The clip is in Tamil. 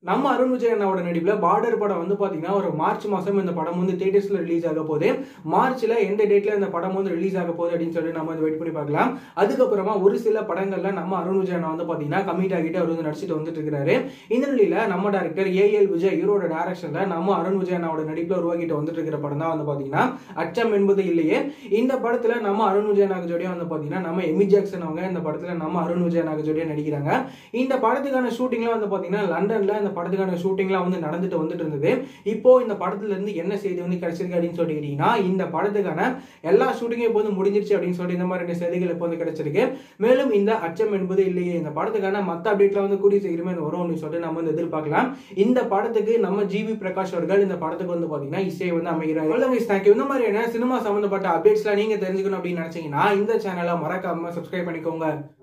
நம்ம அருண் விஜய் அண்ணாவோட நடிப்பில் பார்டர் படம் வந்து பார்த்தீங்கன்னா ஒரு மார்ச் மாதம் இந்த படம் வந்து தேட்டர்ஸில் ரிலீஸ் ஆக போகுது மார்ச்சில் எந்த டேட்டில் இந்த படம் வந்து ரிலீஸ் ஆக போகுது அப்படின்னு சொல்லி நம்ம வந்து வெயிட் பண்ணி பார்க்கலாம் அதுக்கப்புறமா ஒரு சில படங்கள்ல நம்ம அருண் விஜய் அண்ணா வந்து பார்த்தீங்கன்னா கமிட் ஆகிட்டு அவர் வந்து நடிச்சிட்டு வந்துட்டு இருக்கிறாரு இந்த நிலையில நம்ம டேரக்டர் ஏஎல் விஜய் இவரோட டேரக்ஷன்ல நம்ம அருண் விஜய் அண்ணாவோட நடிப்பில் உருவாக்கிட்டு வந்துட்டு இருக்கிற படம் தான் வந்து பார்த்தீங்கன்னா அச்சம் என்பது இல்லையே இந்த படத்துல நம்ம அருண் விஜய் அண்ணாக்கு ஜோடியா வந்து பார்த்தீங்கன்னா நம்ம எமி ஜாக்சன் அவங்க இந்த படத்துல நம்ம அருண் விஜய் அண்ணாக்கு ஜோடியா நடிக்கிறாங்க இந்த படத்துக்கான ஷூட்டிங்லாம் வந்து பார்த்தீங்கன்னா லண்டன்ல இந்த படத்துக்கான ஷூட்டிங்லாம் வந்து நடந்துட்டு வந்துட்டு இருந்தது இப்போ இந்த படத்துல இருந்து என்ன செய்தி வந்து கிடைச்சிருக்கு அப்படின்னு சொல்லி கேட்டீங்கன்னா இந்த படத்துக்கான எல்லா ஷூட்டிங்கும் இப்போ வந்து முடிஞ்சிருச்சு அப்படின்னு சொல்லி இந்த மாதிரி செய்திகள் இப்போ வந்து கிடைச்சிருக்கு மேலும் இந்த அச்சம் என்பது இல்லையே இந்த படத்துக்கான மற்ற அப்டேட்லாம் வந்து கூடிய சீக்கிரமே இந்த வரும் அப்படின்னு சொல்லிட்டு நம்ம வந்து எதிர்பார்க்கலாம் இந்த படத்துக்கு நம்ம ஜிவி பிரகாஷ் அவர்கள் இந்த படத்துக்கு வந்து பாத்தீங்கன்னா இசையை வந்து அமைகிறார் தேங்க்யூ இந்த மாதிரியான சினிமா சம்பந்தப்பட்ட அப்டேட்ஸ்லாம் நீங்க தெரிஞ்சுக்கணும் அப்படின்னு நினைச்சீங்கன்னா இந்த சேனலை மறக்காம சப்ஸ்கிரைப் பண்ணிக்கோங்க